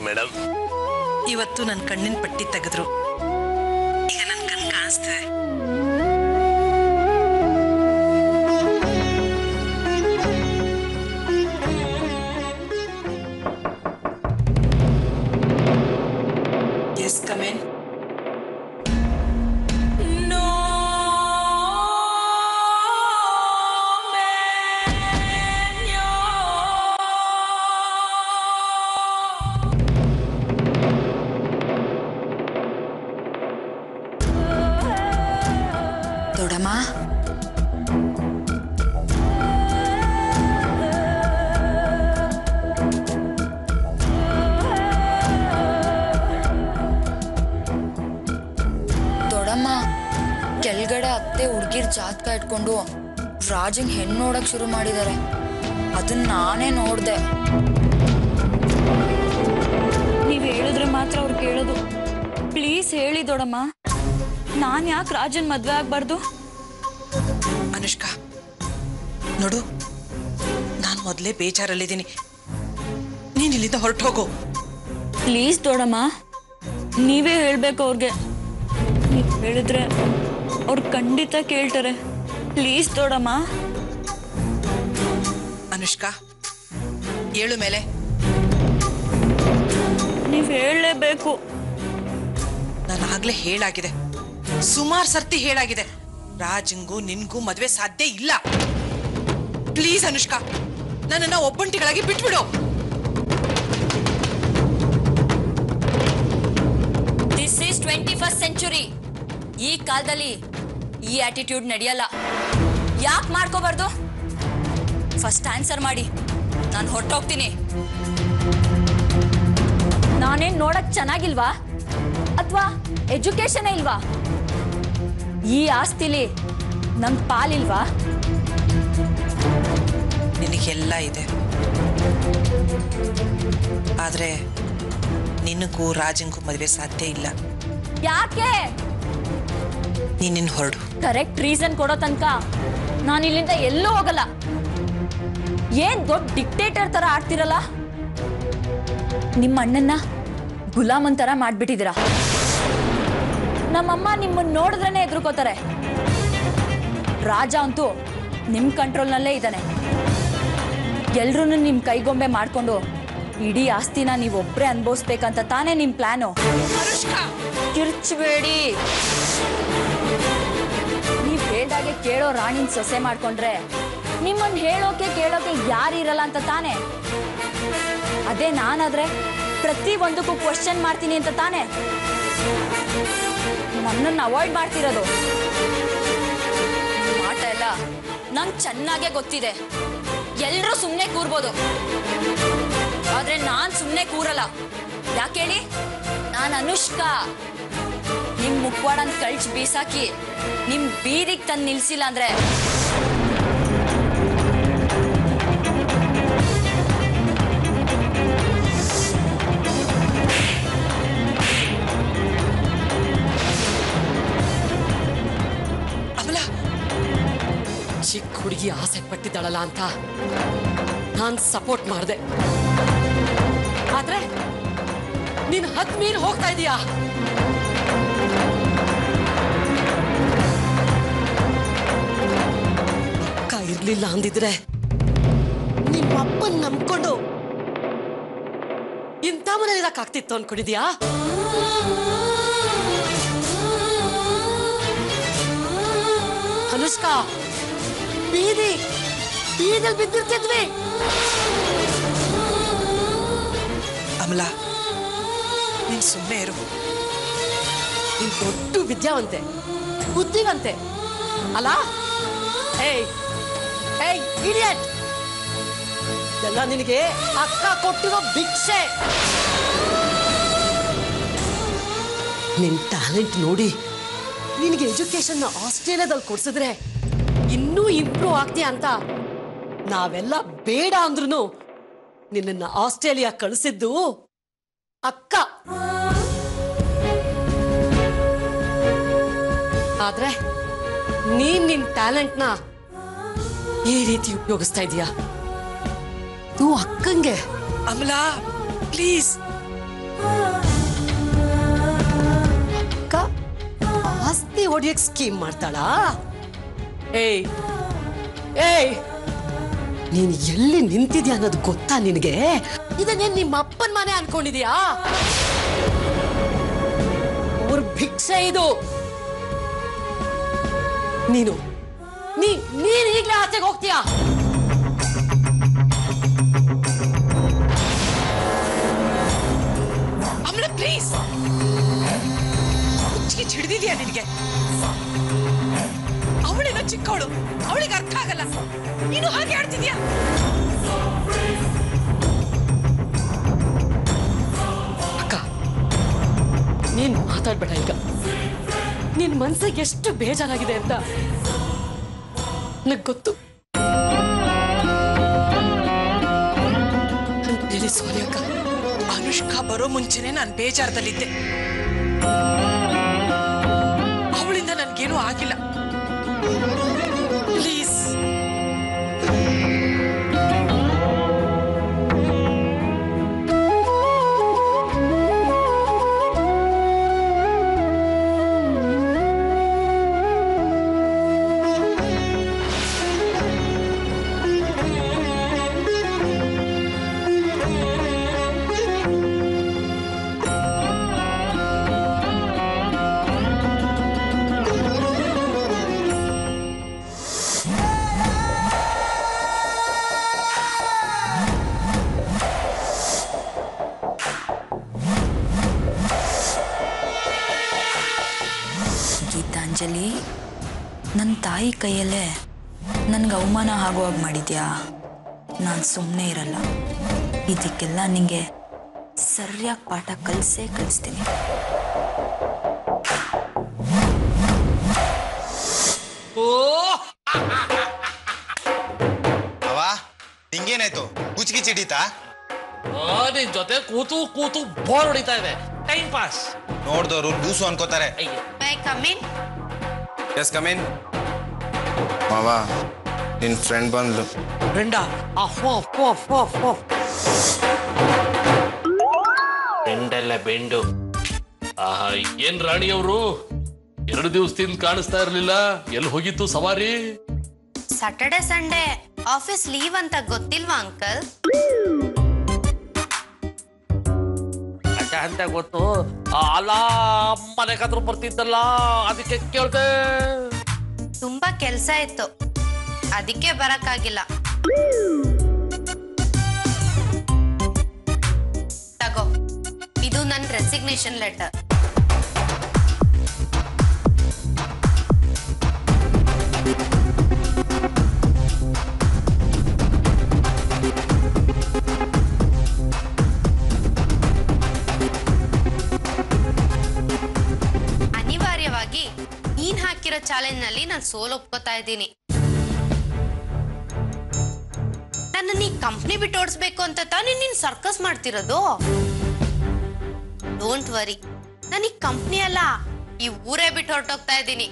Madam ಇವತ್ತು ನನ್ನ ಕಣ್ಣಿನ ಪಟ್ಟಿ ತೆಗೆದ್ರು ಈಗ ನನ್ನ ಕಣ್ ಕಾಣಿಸ್ತದೆ ಎಸ್ ಕಮೆನ್ ದೊಡಮ್ಮ ದೊಡಮ್ಮ ಕೆಳಗಡೆ ಅತ್ತೆ ಹುಡ್ಗಿರ್ ಜಾತಕ ಇಟ್ಕೊಂಡು ರಾಜಂಗ್ ಹೆಣ್ಣು ನೋಡಕ್ ಶುರು ಮಾಡಿದ್ದಾರೆ ಅದನ್ನ ನಾನೇ ನೋಡ್ದೆ ನೀವ್ ಹೇಳಿದ್ರೆ ಮಾತ್ರ ಅವ್ರು ಕೇಳೋದು ಪ್ಲೀಸ್ ಹೇಳಿ ದೊಡಮ್ಮ ನಾನ್ ಯಾಕೆ ರಾಜನ್ ಮದ್ವೆ ಆಗ್ಬಾರ್ದು ಅನುಷ್ಕಾ ನೋಡು ನಾನು ಮೊದಲೇ ಬೇಜಾರಲ್ಲಿದ್ದೀನಿ ನೀನು ಇಲ್ಲಿಂದ ಹೊರಟು ಹೋಗು ಪ್ಲೀಸ್ ದೊಡಮ್ಮ ನೀವೇ ಹೇಳ್ಬೇಕು ಅವ್ರಿಗೆ ನೀವ್ ಹೇಳಿದ್ರೆ ಅವ್ರು ಖಂಡಿತ ಕೇಳ್ತಾರೆ ಪ್ಲೀಸ್ ದೊಡಮ್ಮ ಅನುಷ್ಕಾ ಏಳು ಮೇಲೆ ನೀವ್ ಹೇಳಲೇಬೇಕು ನಾನು ಆಗ್ಲೇ ಹೇಳಾಗಿದೆ ಸುಮಾರು ಸರ್ತಿ ಹೇಳಾಗಿದೆ ರಾಜಂಗೂ ನಿನ್ಗೂ ಮದ್ವೆ ಸಾಧ್ಯ ಇಲ್ಲ ಪ್ಲೀಸ್ ಅನುಷ್ಕಾ ನನ್ನನ್ನ ಒಬ್ಬಂಟಿಗಳಾಗಿ ಬಿಟ್ಬಿಡು this is twenty first century ಈ ಕಾಲದಲ್ಲಿ ಈ ಆಟಿಟ್ಯೂಡ್ ನಡೆಯಲ್ಲ ಯಾಕೆ ಮಾಡ್ಕೋಬಾರ್ದು ಫಸ್ಟ್ ಆನ್ಸರ್ ಮಾಡಿ ನಾನು ಹೊರಟೋಗ್ತೀನಿ ನಾನೇನ್ ನೋಡಕ್ ಚೆನ್ನಾಗಿಲ್ವಾ ಅಥವಾ ಎಜುಕೇಶನ್ ಇಲ್ವಾ ಈ ಆಸ್ತಿಲಿ ನಮ್ ಪಾಲಿಲ್ವಾ ನಿನಗೆಲ್ಲ ಇದೆ ಆದ್ರೆ ನಿನಗೂ ರಾಜಂಗೂ ಮದುವೆ ಸಾಧ್ಯ ಇಲ್ಲ ಯಾಕೆ ನೀನಿನ್ ಹೊರಡು ಕರೆಕ್ಟ್ ರೀಸನ್ ಕೊಡೋ ತನಕ ನಾನು ಇಲ್ಲಿಂದ ಎಲ್ಲೂ ಹೋಗಲ್ಲ ಏನ್ ದೊಡ್ಡ ಡಿಕ್ಟೇಟರ್ ತರ ಆಡ್ತಿರಲ್ಲ ನಿಮ್ಮ ಅಣ್ಣನ್ನ ಗುಲಾಮನ್ ತರ ಮಾಡ್ಬಿಟ್ಟಿದ್ದೀರಾ ನಮ್ಮಮ್ಮ ನಿಮ್ಮನ್ನ ನೋಡಿದ್ರೇನೆ ಎದುರ್ಕೋತಾರೆ ರಾಜ ಅಂತೂ ನಿಮ್ ಕಂಟ್ರೋಲ್ನಲ್ಲೇ ಇದ್ದಾನೆ ಎಲ್ರೂ ನಿಮ್ ಕೈಗೊಂಬೆ ಮಾಡ್ಕೊಂಡು ಇಡೀ ಆಸ್ತಿನ ನೀವೊಬ್ರೇ ಅನ್ಭವಿಸ್ಬೇಕಂತ ತಾನೇ ನಿಮ್ ಪ್ಲಾನು ಕಿರ್ಚಬೇಡಿ ನೀವ್ ಹೇಳ್ದಾಗೆ ಕೇಳೋ ರಾಣಿನ್ ಸೊಸೆ ಮಾಡ್ಕೊಂಡ್ರೆ ನಿಮ್ಮನ್ ಹೇಳೋಕೆ ಕೇಳೋಕೆ ಯಾರಿರಲ್ಲ ಅಂತ ತಾನೆ ಅದೇ ನಾನಾದ್ರೆ ಪ್ರತಿ ಒಂದಕ್ಕೂ ಕ್ವಶನ್ ಮಾಡ್ತೀನಿ ಅಂತ ತಾನೆ ನನ್ನನ್ನು ಅವಾಯ್ಡ್ ಮಾಡ್ತಿರೋದು ನಿಮ್ ಆಟ ಎಲ್ಲ ನಂಗೆ ಚೆನ್ನಾಗೇ ಗೊತ್ತಿದೆ ಎಲ್ರೂ ಸುಮ್ಮನೆ ಕೂರ್ಬೋದು ಆದ್ರೆ ನಾನ್ ಸುಮ್ಮನೆ ಕೂರಲ್ಲ ಯಾಕೇಳಿ ನಾನು ಅನುಷ್ಕಾ ನಿಮ್ ಮುಖವಾಡನ್ ಕಳ್ಚ್ ಬೀಸಾಕಿ ನಿಮ್ ಬೀದಿಗ್ ತಂದ್ ನಿಲ್ಸಿಲ್ಲ ಅಂದ್ರೆ ಅಮಲ ಚಿಕ್ಕ ಹುಡುಗಿ ಆಸೆ ಪಟ್ಟಿದ್ದಾಳಲ್ಲ ಅಂತ ನಾನ್ ಸಪೋರ್ಟ್ ಮಾಡಿದೆ ಆದ್ರೆ ನೀನ್ ಹತ್ ಮೀರ್ ಹೋಗ್ತಾ ಇದೀಯಾ ಅಕ್ಕ ಇರ್ಲಿಲ್ಲ ಅಂದಿದ್ರೆ ನಿಮ್ಮಪ್ಪನ್ ನಂಬ್ಕೊಂಡು ಇಂಥ ಮನೇಲಿ ಇರಕ್ಕಾಗ್ತಿತ್ತು ಅನ್ಕೊಂಡಿದ್ಯಾ ಅನುಷ್ಕಾ ಬೀದಿ ಬೀದಿಲ್ ಬಿದ್ದಿರ್ತಿದ್ವಿ ಅಮಲ ನೀನ್ ಸುಮ್ಮನೆ ಇರು ನೀನ್ ದೊಡ್ಡ ವಿದ್ಯಾವಂತೆ ಬುದ್ಧಿವಂತೆ ಅಲ್ಲ ಏಯ್ ಏಯ್ ಇಡಿಯಟ್ ಎಲ್ಲ ನಿನಗೆ ಅಕ್ಕ ಕೊಟ್ಟಿರೋ ಭಿಕ್ಷೆ ನಿನ್ ಟ್ಯಾಲೆಂಟ್ ನೋಡಿ ನಿನಗೆ ಎಜುಕೇಶನ್ ಆಸ್ಟ್ರೇಲಿಯಾದಲ್ಲಿ ಕೊಡ್ಸಿದ್ರೆ ಇನ್ನೂ ಇಂಪ್ರೂವ್ ಆಗ್ತೀಯ ಅಂತ ನಾವೆಲ್ಲ ಬೇಡ ಅಂದ್ರೂ ನಿನ್ನನ್ನ ಆಸ್ಟ್ರೇಲಿಯಾ ಕಳಿಸಿದ್ದು ಅಕ್ಕ ಆದ್ರೆ ನೀನ್ ನಿನ್ ಟ್ಯಾಲೆಂಟ್ನ ಈ ರೀತಿ ಉಪಯೋಗಿಸ್ತಾ ಇದೀಯಾ ತೂ ಅಕ್ಕಂಗೆ ಅಮಲ ಪ್ಲೀಸ್ ಅಕ್ಕ ಆಸ್ತಿ ಹೊಡಿಯಕ್ ಸ್ಕೀಮ್ ಮಾಡ್ತಾಳಾ ಏಯ್ ಏಯ್ ನೀನ್ ಎಲ್ಲಿ ನಿಂತಿದ್ಯಾ ಅನ್ನೋದು ಗೊತ್ತಾ ನಿನಗೆ ಇದನ್ನೇನ್ ನಿಮ್ಮ ಅಪ್ಪನ ಮನೆ ಅನ್ಕೊಂಡಿದ್ಯಾ ಅವ್ರ ಭಿಕ್ಷೆ ಇದು ನೀನು ನೀ ನೀನ್ ಈಗ್ಲೇ ಆಚೆಗೆ ಹೋಗ್ತೀಯಾ ಅಮ್ಮನ ಪ್ಲೀಸ್ ಹುಚ್ಚಿಗೆ ಹಿಡಿದಿದ್ಯಾ ನಿನಗೆ ಅವಳೇನೋ ಚಿಕ್ಕವಳು ಅವಳಿಗೆ ಅರ್ಥ ಆಗಲ್ಲ ನೀನು ಹಾಗೆ ಆಡ್ತಿದ್ಯಾ ಅಕ್ಕ ನೀನ್ ಮಾತಾಡ್ಬೇಡ ಈಗ ನಿನ್ ಮನ್ಸಿಗೆ ಎಷ್ಟು ಬೇಜಾರಾಗಿದೆ ಅಂತ ನನಗ್ ಗೊತ್ತು ಹೇಳಿ ಸಾರಿ ಅಕ್ಕ ಅನುಷ್ಕಾ ಬರೋ ಮುಂಚೆನೆ ನಾನು ಬೇಜಾರದಲ್ಲಿದ್ದೆ ಅವಳಿಂದ ನನ್ಗೇನೂ ಆಗಿಲ್ಲ ಪ್ಲೀಸ್ ಗೀತಾಂಜಲಿ ನನ್ನ ತಾಯಿ ಕೈಯಲ್ಲೇ ನನ್ಗೆ ಅವಮಾನ ಆಗುವಾಗ ಮಾಡಿದ್ಯಾ ನಾನು ಸುಮ್ಮನೆ ಇರಲ್ಲ ಇದಕ್ಕೆಲ್ಲ ನಿಂಗೆ ಸರಿಯಾಗಿ ಪಾಠ ಕಲಿಸೇ ಕಲಿಸ್ತೀನಿ ಅವ ಹಿಂಗೇನಾಯ್ತು ಕುಚ್ಕಿ ಚಿಡಿತಾ ಆ, ನಿನ್ ಜೊತೆ ಕೂತು ಕೂತು ಬೋರ್ ಹೊಡಿತಾ ಇದೆ ಟೈಮ್ ಪಾಸ್ ನೋಡ್ದವ್ರು ಲೂಸು ಅನ್ಕೋತಾರೆ ಅಯ್ಯ ಎಸ್ ಕಮಿನ್ ಮಾವ ನಿನ್ ಫ್ರೆಂಡ್ ಬಂದ್ಲು ಫ್ರೆಂಡ ಬೆಂಡೆಲ್ಲ ಬೆಂಡು ಆಹಾ ಏನ್ ರಾಣಿಯವರು ಎರಡು ದಿವಸದಿಂದ ಕಾಣಿಸ್ತಾ ಇರ್ಲಿಲ್ಲ ಎಲ್ಲಿ ಹೋಗಿತ್ತು ಸವಾರಿ ಸಾಟರ್ಡೆ ಸಂಡೇ ಆಫೀಸ್ ಲೀವ್ ಅಂತ ಗೊತ್ತಿಲ್ವಾ ಅಂಕಲ್ ಅಡ್ಡ ಅಂತ ಗೊತ್ತು ಆ, ಅಲ್ಲ ಮನೆ ಕತ್ರ ಬರ್ತಿದ್ದಲ್ಲ ಅದಕ್ಕೆ ಕೇಳ್ದೆ ತುಂಬಾ ಕೆಲ್ಸ ಇತ್ತು ಅದಕ್ಕೆ ಬರಕ್ಕಾಗಿಲ್ಲ ತಗೋ ಇದು ನನ್ನ ರೆಸಿಗ್ನೇಷನ್ ಲೆಟರ್ ಅನಿವಾರ್ಯವಾಗಿ ನೀನ್ ಹಾಕಿರೋ ಚಾಲೆಂಜ್ ನಲ್ಲಿ ನಾನು ಸೋಲ್ ಒಪ್ಕೋತಾ ಇದ್ದೀನಿ ನನ್ನ ನೀ ಕಂಪ್ನಿ ಬಿಟ್ಟು ಓಡಿಸ್ಬೇಕು ಅಂತ ತಾನೇ ನೀನ್ ಸರ್ಕಸ್ ಮಾಡ್ತಿರೋದು ಡೋಂಟ್ ವರಿ ನಾನು ಈ ಕಂಪ್ನಿ ಅಲ್ಲ ಈ ಊರೇ ಬಿಟ್ಟು ಹೊರಟೋಗ್ತಾ ಇದ್ದೀನಿ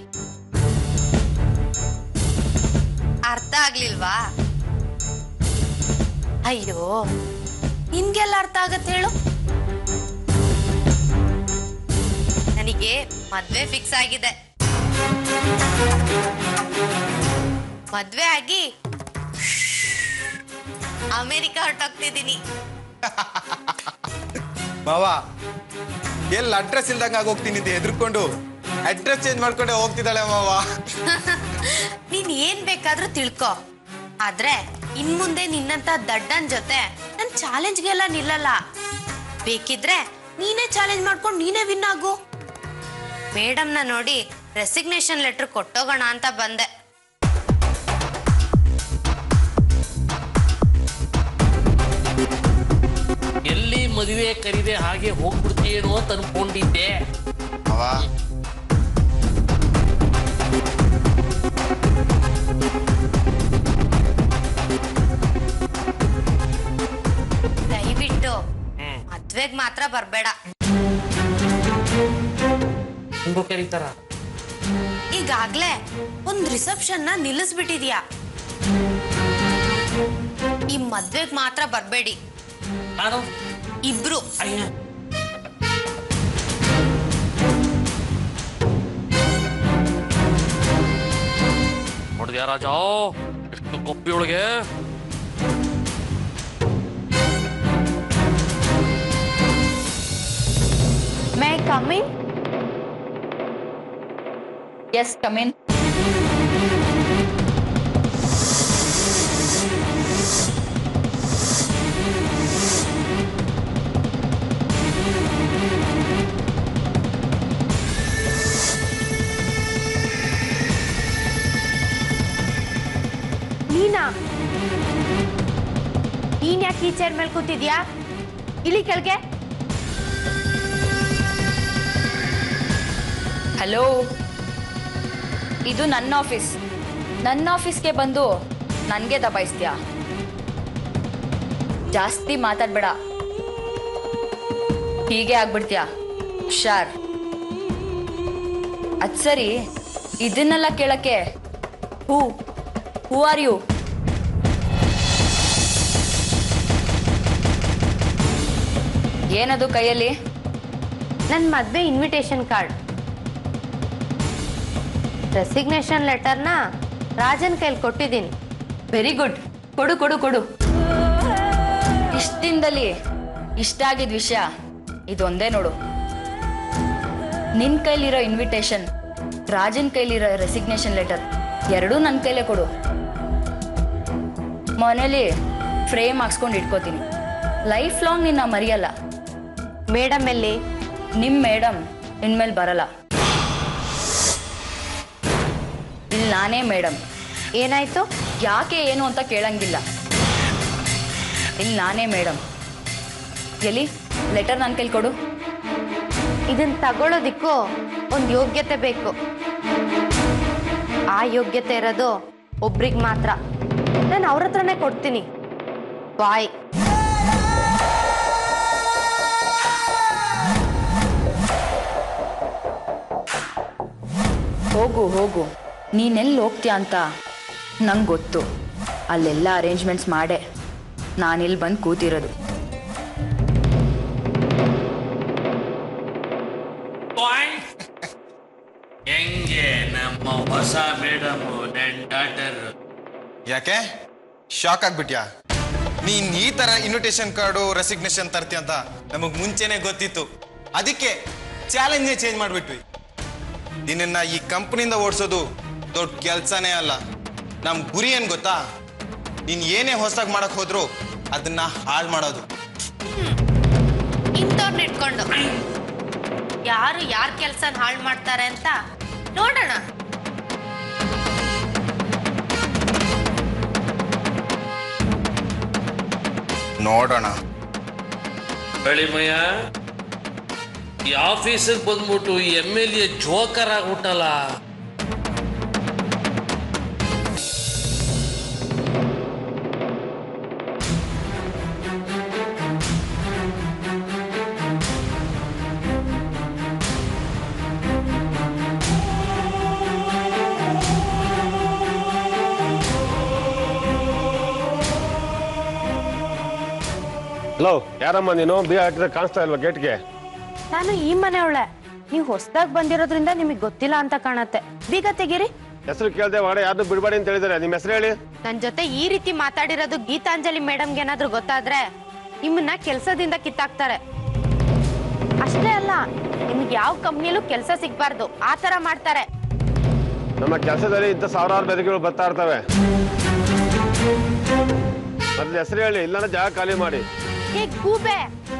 ಅರ್ಥ ಆಗ್ಲಿಲ್ವಾ ಅಯ್ಯೋ ನಿನ್ಗೆಲ್ಲ ಅರ್ಥ ಆಗತ್ತೆ ಹೇಳು ನನಗೆ ಮದ್ವೆ ಫಿಕ್ಸ್ ಆಗಿದೆ ಮದ್ವೆ ಆಗಿ ಅಮೆರಿಕ ಹೊರಟೋಗ್ತಿದ್ದೀನಿ ಮಾವ ಎಲ್ಲಿ ಅಡ್ರೆಸ್ ಇಲ್ದಂಗ ಹೋಗ್ತೀನಿ ಅಂತ ಹೆದರ್ಕೊಂಡು ಅಡ್ರೆಸ್ ಚೇಂಜ್ ಮಾಡ್ಕೊಂಡೆ ಹೋಗ್ತಿದ್ದಾಳೆ ಮಾವ ನೀನ್ ಏನ್ ಬೇಕಾದ್ರೂ ತಿಳ್ಕೊ ಆದ್ರೆ ಇನ್ ಮುಂದೆ ನಿನ್ನಂತ ದಡ್ಡನ್ ಜೊತೆ ನನ್ ಚಾಲೆಂಜ್ಗೆಲ್ಲ ನಿಲ್ಲಲ್ಲ ಬೇಕಿದ್ರೆ ನೀನೇ ಚಾಲೆಂಜ್ ಮಾಡ್ಕೊಂಡು ನೀನೇ ವಿನ್ ಆಗು ಮೇಡಮ್ನ ನೋಡಿ ರೆಸಿಗ್ನೇಷನ್ ಲೆಟರ್ ಕೊಟ್ಟೋಗೋಣ ಅಂತ ಬಂದೆ ಎಲ್ಲಿ ಮದುವೆ ಕರಿದೆ ಹಾಗೆ ಹೋಗ್ಬಿಡ್ತೀಯೇನೋ ಅಂತ ಅನ್ಕೊಂಡಿದ್ದೆ ಮಾವ ದಯವಿಟ್ಟು ಮದ್ವೆಗ್ ಮಾತ್ರ ಬರ್ಬೇಡ ಹಂಗೂ ಕರೀತಾರ ಈಗಾಗ್ಲೇ ಒಂದ್ ರಿಸೆಪ್ಷನ್ ನ ನಿಲ್ಲಿಸ್ಬಿಟ್ಟಿದ್ಯಾ ಈ ಮದ್ವೆಗ್ ಮಾತ್ರ ಬರ್ಬೇಡಿ ನಾನು ಇಬ್ರು ಅಯ್ಯ ನೋಡಿದ್ಯಾ ರಾಜ ಎಷ್ಟು ಕೊಪ್ಪಿಯೊಳಗೆ ಮೇ ಕಮ್ಮಿಂಗ್ ಎಸ್ ಕಮಿನ್ ನೀನಾ ನೀನ್ ಯಾಕೆ ಈ ಚೇರ್ ಮೇಲೆ ಕೂತಿದ್ಯಾ ಇಳಿ ಕೆಳಗೆ ಹಲೋ ಇದು ನನ್ನ ಆಫೀಸ್ ನನ್ನ ಆಫೀಸ್ಗೆ ಬಂದು ನನಗೆ ದಬಾಯಿಸ್ತೀಯಾ ಜಾಸ್ತಿ ಮಾತಾಡ್ಬೇಡ ಹೀಗೆ ಆಗ್ಬಿಡ್ತೀಯಾ ಹುಷಾರ್ ಅದ್ ಸರಿ ಇದನ್ನೆಲ್ಲ ಕೇಳಕ್ಕೆ ಹೂ ಹೂ ಆರ್ ಯು ಏನದು ಕೈಯಲ್ಲಿ ನನ್ನ ಮದ್ವೆ ಇನ್ವಿಟೇಷನ್ ಕಾರ್ಡ್ ರೆಸಿಗ್ನೇಷನ್ ಲೆಟರ್ನ ರಾಜನ್ ಕೈಲಿ ಕೊಟ್ಟಿದ್ದೀನಿ ವೆರಿ ಗುಡ್ ಕೊಡು ಕೊಡು ಕೊಡು ಇಷ್ಟಿಂದಲ್ಲಿ ಇಷ್ಟ ಆಗಿದ್ ವಿಷಯ ಇದೊಂದೇ ನೋಡು ನಿನ್ ಕೈಲಿರೋ ಇನ್ವಿಟೇಷನ್ ರಾಜನ್ ಕೈಲಿರೋ ರೆಸಿಗ್ನೇಷನ್ ಲೆಟರ್ ಎರಡೂ ನನ್ನ ಕೈಲೇ ಕೊಡು ಮನೇಲಿ ಫ್ರೇಮ್ ಹಾಕ್ಸ್ಕೊಂಡು ಇಟ್ಕೋತೀನಿ ಲೈಫ್ ಲಾಂಗ್ ನಿನ್ನ ಮರೆಯಲ್ಲ ಮೇಡಮ್ ಎಲ್ಲಿ ನಿಮ್ ಮೇಡಮ್ ಇನ್ಮೇಲೆ ಬರಲ್ಲ ಇಲ್ಲಿ ನಾನೇ ಮೇಡಮ್ ಏನಾಯ್ತು ಯಾಕೆ ಏನು ಅಂತ ಕೇಳಂಗಿಲ್ಲ ಇಲ್ಲಿ ನಾನೇ ಮೇಡಮ್ ಎಲ್ಲಿ ಲೆಟರ್ ನನ್ನ ಕೈಲಿ ಕೊಡು ಇದನ್ನ ತಗೊಳ್ಳೋದಿಕ್ಕೂ ಒಂದು ಯೋಗ್ಯತೆ ಬೇಕು ಆ ಯೋಗ್ಯತೆ ಇರೋದು ಒಬ್ರಿಗೆ ಮಾತ್ರ ನಾನು ಅವ್ರ ಹತ್ರನೇ ಕೊಡ್ತೀನಿ ಬಾಯ್ ಹೋಗು ಹೋಗು ನೀನೆಲ್ಲಿ ಹೋಗ್ತೀಯ ಅಂತ ನಂಗೆ ಗೊತ್ತು ಅಲ್ಲೆಲ್ಲ ಅರೇಂಜ್ಮೆಂಟ್ಸ್ ಮಾಡೇ ನಾನಿಲ್ಲಿ ಬಂದು ಕೂತಿರೋದು ಹೆಂಗೆ ನಮ್ಮ ಹೊಸ ಮೇಡಮ್ ನನ್ನ ಡಾಟರ್ ಯಾಕೆ ಶಾಕ್ ಆಗ್ಬಿಟ್ಯಾ ನೀನ್ ಈ ತರ ಇನ್ವಿಟೇಷನ್ ಕಾರ್ಡು ರೆಸಿಗ್ನೇಷನ್ ತರ್ತಿ ಅಂತ ನಮಗ್ ಮುಂಚೆನೆ ಗೊತ್ತಿತ್ತು ಅದಕ್ಕೆ ಚಾಲೆಂಜೇ ಚೇಂಜ್ ಮಾಡ್ಬಿಟ್ವಿ ನಿನ್ನ ಈ ಕಂಪ್ನಿಯಿಂದ ಓಡಿಸೋದು ದೊಡ್ಡ ಕೆಲ್ಸನೇ ಅಲ್ಲ ನಮ್ ಗುರಿ ಏನ್ ಗೊತ್ತಾ ನೀನ್ ಏನೇ ಹೊಸದಾಗಿ ಮಾಡಕ್ ಹೋದ್ರು ಅದನ್ನ ಹಾಳು ಮಾಡೋದು ಇಂಥವ್ರನ್ನ ಇಟ್ಕೊಂಡು ಯಾರು ಯಾರ ಕೆಲಸನ ಹಾಳು ಮಾಡ್ತಾರೆ ಅಂತ ನೋಡೋಣ ನೋಡೋಣ ಬೆಳಿಮಯ್ಯ ಈ ಆಫೀಸಿಗೆ ಬಂದ್ಬಿಟ್ಟು ಎಮ್ ಎಲ್ ಎ ಜೋಕರ್ ಆಗ್ಬಿಟ್ಟಲ್ಲ ಹಲೋ ಯಾರಮ್ಮ ನೀನು ಬಿ ಹಾಕಿದ್ರೆ ಕಾಣಿಸ್ತಾ ಇಲ್ವಾ ಗೇಟ್ಗೆ ನಾನು ಈ ಮನೆಯವಳೆ ನೀವು ಹೊಸದಾಗಿ ಬಂದಿರೋದ್ರಿಂದ ನಿಮಗೆ ಗೊತ್ತಿಲ್ಲ ಅಂತ ಕಾಣತ್ತೆ ಬೀಗ ತೆಗೀರಿ ಹೆಸರು ಕೇಳ್ದೆ ಮಾಡ ಯಾರನ್ನು ಬಿಡಬೇಡಿ ಅಂತ ಹೇಳಿದಾರೆ ನಿಮ್ಮ ಹೆಸರು ಹೇಳಿ ನನ್ ಜೊತೆ ಈ ರೀತಿ ಮಾತಾಡಿರೋದು ಗೀತಾಂಜಲಿ ಮೇಡಮ್ಗೆ ಏನಾದ್ರೂ ಗೊತ್ತಾದ್ರೆ ನಿಮ್ಮನ್ನ ಕೆಲ್ಸದಿಂದ ಕಿತ್ತಾಕ್ತಾರೆ ಅಷ್ಟೇ ಅಲ್ಲ ನಿಮ್ಗೆ ಯಾವ ಕಂಪ್ನಿಲೂ ಕೆಲಸ ಸಿಗ್ಬಾರ್ದು ಆ ತರ ಮಾಡ್ತಾರೆ ನಮ್ಮ ಕೆಲಸದಲ್ಲಿ ಇಂಥ ಸಾವಿರಾರು ಬೆದರಿಕೆಗಳು ಬರ್ತಾ ಇರ್ತವೆ ಮೊದ್ಲು ಹೆಸರು ಹೇಳಿ ಇಲ್ಲಾಂದ್ರೆ ಜಾಗ ಖಾಲಿ ಮಾಡಿ ಹೇ ಗೂಬೆ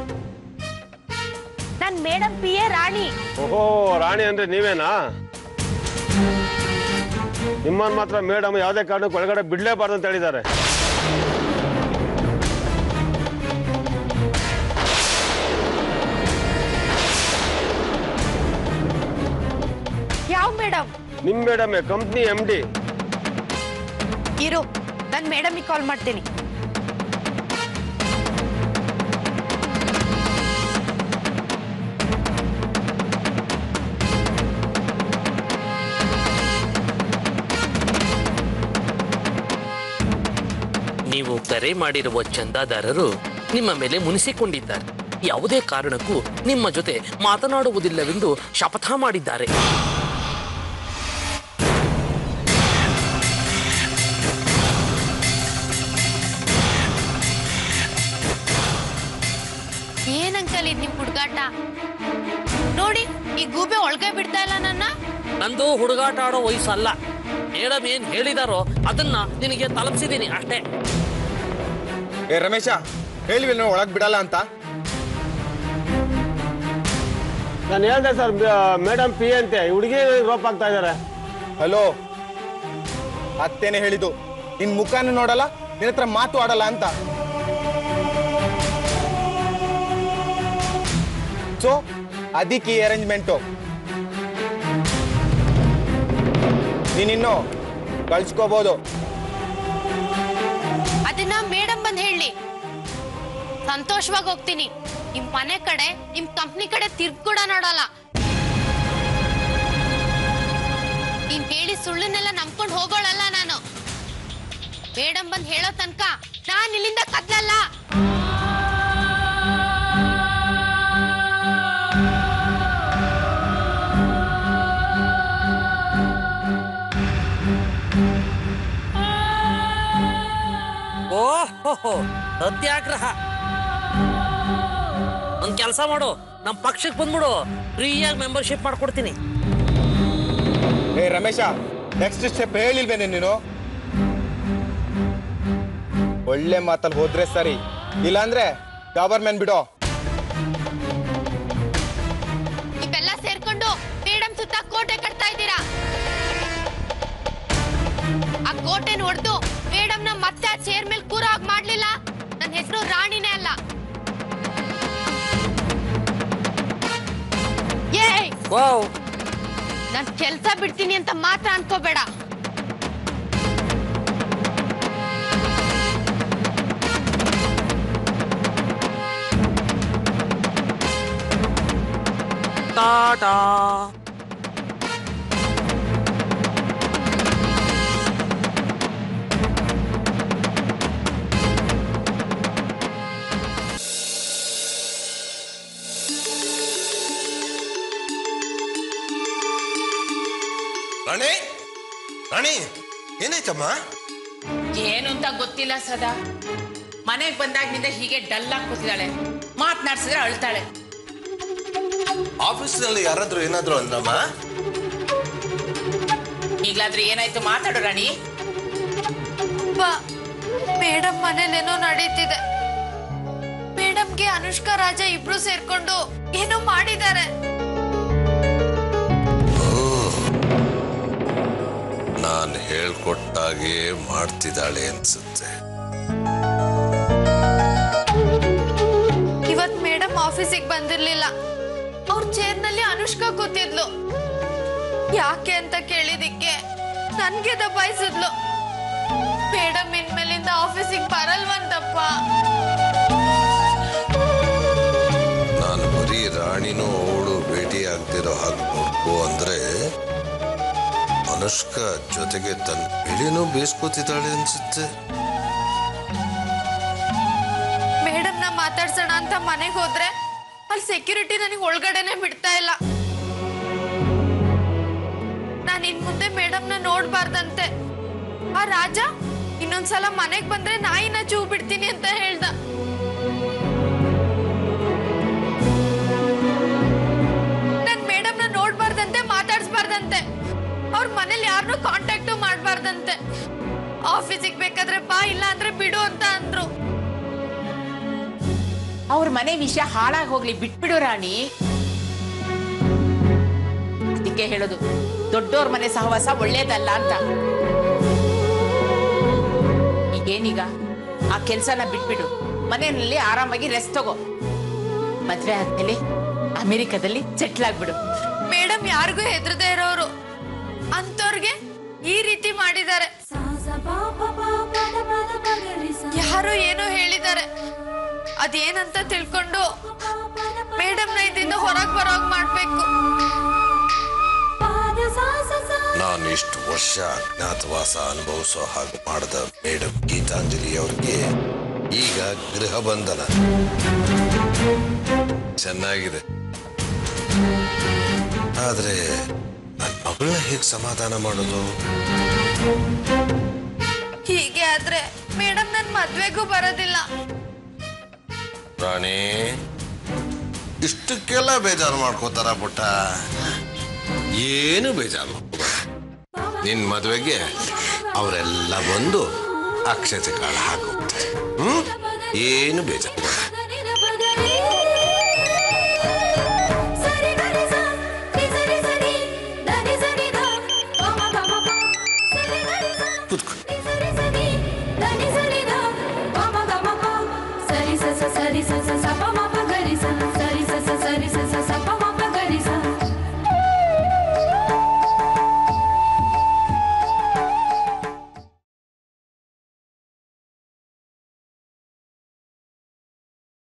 ನನ್ ಮೇಡಮ್ ಪಿ ಎ ರಾಣಿ ಓಹೋ ರಾಣಿ ಅಂದ್ರೆ ನೀವೇನಾ ನಿಮ್ಮನ್ನ ಮಾತ್ರ ಮೇಡಮ್ ಯಾವುದೇ ಕಾರಣಕ್ಕೂ ಒಳಗಡೆ ಬಿಡ್ಲೇಬಾರ್ದು ಅಂತ ಹೇಳಿದ್ದಾರೆ ಯಾವ ಮೇಡಮ್ ನಿಮ್ ಮೇಡಮ್ ಕಂಪ್ನಿ ಎಂ ಡಿ ಇರು ನನ್ ಮೇಡಮಿಗೆ ಕಾಲ್ ಮಾಡ್ತೀನಿ ನೀವು ಕರೆ ಮಾಡಿರುವ ಚಂದಾದಾರರು ನಿಮ್ಮ ಮೇಲೆ ಮುನಿಸಿಕೊಂಡಿದ್ದಾರೆ ಯಾವುದೇ ಕಾರಣಕ್ಕೂ ನಿಮ್ಮ ಜೊತೆ ಮಾತನಾಡುವುದಿಲ್ಲವೆಂದು ಶಪಥ ಮಾಡಿದ್ದಾರೆ ಮುಗಿತಲ್ಲಿ ನಿಮ್ ಹುಡುಗಾಟ ನೋಡಿ ಈ ಗೂಬೆ ಒಳಗೆ ಬಿಡ್ತಾ ಇಲ್ಲ ನನ್ನ ನಂದು ಹುಡುಗಾಟ ಆಡೋ ವಯಸ್ಸಲ್ಲ ಮೇಡಮ್ ಏನ್ ಹೇಳಿದಾರೋ ಅದನ್ನ ನಿನಗೆ ತಲುಪಿಸಿದೀನಿ ಅಷ್ಟೇ ಏ ರಮೇಶ ಹೇಳಿವಿ ನಾವು ಒಳಗ್ ಬಿಡಲ್ಲ ಅಂತ ನಾನು ಹೇಳ್ದೆ ಸರ್ ಮೇಡಮ್ ಪಿ ಅಂತೆ ಹುಡುಗಿ ರೋಪ್ ಆಗ್ತಾ ಇದ್ದಾರೆ ಹಲೋ ಅತ್ತೇನೆ ಹೇಳಿದ್ದು ನಿನ್ ಮುಖಾನು ನೋಡಲ್ಲ ನಿನ್ನ ಹತ್ರ ಮಾತು ಆಡಲ್ಲ ಅಂತ ಸೊ ಅದಕ್ಕೆ ಈ ಅರೇಂಜ್ಮೆಂಟು ನೀನಿನ್ನು ಕಳ್ಸ್ಕೋಬಹುದು ಅದನ್ನ ಮೇಡಮ್ ಬಂದ್ ಹೇಳಿ ಸಂತೋಷವಾಗಿ ಹೋಗ್ತೀನಿ ನಿಮ್ ಮನೆ ಕಡೆ ನಿಮ್ ಕಂಪ್ನಿ ಕಡೆ ತಿರ್ಗ್ ಕೂಡ ನೋಡಲ್ಲ ನೀನ್ ಹೇಳಿ ಸುಳ್ಳನ್ನೆಲ್ಲ ನಂಬ್ಕೊಂಡು ಹೋಗೋಳಲ್ಲ ನಾನು ಮೇಡಮ್ ಬಂದ್ ಹೇಳೋ ತನಕ ನಾನ್ ಇಲ್ಲಿಂದ ಕದ್ಲಲ್ಲ ಓಹೋ ಸತ್ಯಾಗ್ರಹ ಒಂದ್ ಕೆಲಸ ಮಾಡು ನಮ್ ಪಕ್ಷಕ್ಕೆ ಬಂದ್ಬಿಡು ಫ್ರೀಯಾಗಿ ಮೆಂಬರ್ಶಿಪ್ ಮಾಡ್ಕೊಡ್ತೀನಿ ಏ ರಮೇಶ ನೆಕ್ಸ್ಟ್ ಸ್ಟೆಪ್ ಹೇಳಿಲ್ವೇನೆ ನೀನು ಒಳ್ಳೆ ಮಾತಲ್ಲಿ ಹೋದ್ರೆ ಸರಿ ಇಲ್ಲಾಂದ್ರೆ ಗವರ್ಮೆಂಟ್ ಬಿಡೋ ನೀವೆಲ್ಲ ಸೇರ್ಕೊಂಡು ಮೇಡಮ್ ಸುತ್ತ ಕೋಟೆ ಕಟ್ತಾ ಇದ್ದೀರಾ ಆ ಕೋಟೆನ ಹೊಡೆದು ಮೇಡಮ್ನ ಮತ್ತೆ ಆ ಚೇರ್ ಮೇಲೆ ಕೂರೋ ಹಾಗೆ ಮಾಡ್ಲಿಲ್ಲ ನನ್ನ ಹೆಸರು ರಾಣಿನೇ ಅಲ್ಲ ಏಯ್ ವಾವ್ ನಾನ್ ಕೆಲ್ಸ ಬಿಡ್ತೀನಿ ಅಂತ ಮಾತ್ರ ಅನ್ಕೋಬೇಡ ಟಾಟಾ ರಾಣಿ ರಾಣಿ ಏನಾಯ್ತಮ್ಮ ಏನು ಅಂತ ಗೊತ್ತಿಲ್ಲ ಸದಾ ಮನೆಗೆ ಬಂದಾಗಿನಿಂದ ಹೀಗೆ ಡಲ್ ಆಗಿ ಕೂತಿದ್ದಾಳೆ ಮಾತನಾಡ್ಸಿದ್ರೆ ಅಳ್ತಾಳೆ ಆಫೀಸ್ನಲ್ಲಿ ಯಾರಾದ್ರೂ ಏನಾದ್ರು ಅಂದ್ರಮ್ಮ ಈಗ್ಲಾದ್ರೆ ಏನಾಯ್ತು ಮಾತಾಡು ರಾಣಿ ಮೇಡಮ್ ಮನೇಲೇನೋ ನಡೀತಿದೆ ಮೇಡಮ್ಗೆ ಅನುಷ್ಕಾ ರಾಜ ಇಬ್ರು ಸೇರ್ಕೊಂಡು ಏನೋ ಮಾಡಿದ್ದಾರೆ ನಾನು ಹೇಳ್ಕೊಟ್ಟಾಗೆ ಮಾಡ್ತಿದ್ದಾಳೆ ಅನ್ಸುತ್ತೆ ಇವತ್ ಮೇಡಮ್ ಆಫೀಸಿಗೆ ಬಂದಿರ್ಲಿಲ್ಲ ಅವ್ರ ಚೇರ್ನಲ್ಲಿ ಅನುಷ್ಕಾ ಕೂತಿದ್ಲು ಯಾಕೆ ಅಂತ ಕೇಳಿದಿಕ್ಕೆ ನನ್ಗೆ ದಬಾಯಿಸಿದ್ಲು ಮೇಡಮ್ ಇನ್ಮೇಲಿಂದ ಆಫೀಸಿಗೆ ಬರಲ್ವಂತಪ್ಪ ನಾನು ಬರೀ ರಾಣಿನೂ ಅವಳು ಭೇಟಿ ಆಗ್ತಿರೋ ಹಾಗೆ ನೋಡ್ಕೋ ಅಂದ್ರೆ ಅನುಷ್ಕಾ ಜೊತೆಗೆ ತನ್ನ ಇಳಿನೂ ಬೇಯಿಸ್ಕೋತಿದ್ದಾಳೆ ಅನ್ಸುತ್ತೆ ಮೇಡಮ್ನ ಮಾತಾಡ್ಸೋಣ ಅಂತ ಮನೆಗೆ ಹೋದ್ರೆ ಅಲ್ಲಿ ಸೆಕ್ಯೂರಿಟಿ ನನಗೆ ಒಳಗಡೆನೆ ಬಿಡ್ತಾ ಇಲ್ಲ ನಾನು ಇನ್ ಮುಂದೆ ಮೇಡಮ್ನ ನೋಡ್ಬಾರ್ದಂತೆ ಆ ರಾಜ ಇನ್ನೊಂದ್ಸಲ ಮನೆಗ್ ಬಂದ್ರೆ ನಾಯಿನ ಚೂ ಬಿಡ್ತೀನಿ ಅಂತ ಹೇಳ್ದ ನನ್ ಮೇಡಮ್ನ ನೋಡ್ಬಾರ್ದಂತೆ ಮಾತಾಡ್ಸ್ಬಾರ್ದಂತೆ ಅವ್ರ ಮನೇಲಿ ಯಾರನ್ನೂ ಕಾಂಟ್ಯಾಕ್ಟು ಮಾಡ್ಬಾರ್ದಂತೆ ಆಫೀಸಿಗೆ ಬೇಕಾದ್ರೆ ಬಾ ಇಲ್ಲ ಅಂದ್ರೆ ಬಿಡು ಅಂತ ಅಂದ್ರು ಅವ್ರ ಮನೆ ವಿಷಯ ಹಾಳಾಗಿ ಹೋಗ್ಲಿ ಬಿಟ್ಬಿಡು ರಾಣಿ ಅದಕ್ಕೆ ಹೇಳೋದು ದೊಡ್ಡೋರ್ ಮನೆ ಸಹವಾಸ ಒಳ್ಳೇದಲ್ಲ ಅಂತ ಈಗೇನೀಗ ಆ ಕೆಲ್ಸನ ಬಿಟ್ಬಿಡು ಮನೆಯಲ್ಲಿ ಆರಾಮಾಗಿ ರೆಸ್ಟ್ ತಗೋ ಮದ್ವೆ ಆದ್ಮೇಲೆ ಅಮೆರಿಕದಲ್ಲಿ ಸೆಟ್ಲ್ ಆಗ್ಬಿಡು ಮೇಡಮ್ ಯಾರಿಗೂ ಹೆದರದೇ ಇರೋರು ಅಂತವ್ರಿಗೆ ಈ ರೀತಿ ಮಾಡಿದ್ದಾರೆ ಯಾರೋ ಏನೋ ಹೇಳಿದ್ದಾರೆ ಅದೇನಂತ ತಿಳ್ಕೊಂಡು ಮೇಡಮ್ನ ಇದರಿಂದ ಹೊರಗ್ ಬರೋಗ್ ಮಾಡ್ಬೇಕು ನಾನು ಇಷ್ಟು ವರ್ಷ ಅಜ್ಞಾತವಾಸ ಅನುಭವಿಸೋ ಹಾಗೆ ಮಾಡಿದ ಮೇಡಮ್ ಗೀತಾಂಜಲಿ ಅವ್ರಿಗೆ ಈಗ ಗೃಹ ಬಂಧನ ಚೆನ್ನಾಗಿದೆ ಆದ್ರೆ ನನ್ನ ಮಗಳನ್ನ ಹೇಗೆ ಸಮಾಧಾನ ಮಾಡೋದು ಹೀಗೆ ಆದ್ರೆ ಮೇಡಮ್ ನನ್ ಮದ್ವೆಗೂ ಬರೋದಿಲ್ಲ ರಾಣಿ ಇಷ್ಟಕ್ಕೆಲ್ಲ ಬೇಜಾರು ಮಾಡ್ಕೋತಾರ ಪುಟ್ಟ ಏನು ಬೇಜಾರು ಮಾಡ್ಕೋಬೇಡ. ನಿನ್ ಮದುವೆಗೆ ಅವರೆಲ್ಲ ಬಂದು ಅಕ್ಷತೆ ಕಾಳು ಹಾಕೋಗ್ತಾರೆ ಹ್ಮ್ ಏನು ಬೇಜಾರು ಬೇಡ. ಕೂತ್ಕೋ ಸರಿ ಸ ಸ ಸರಿ ಸ ಸ ಸ ಪ ಮ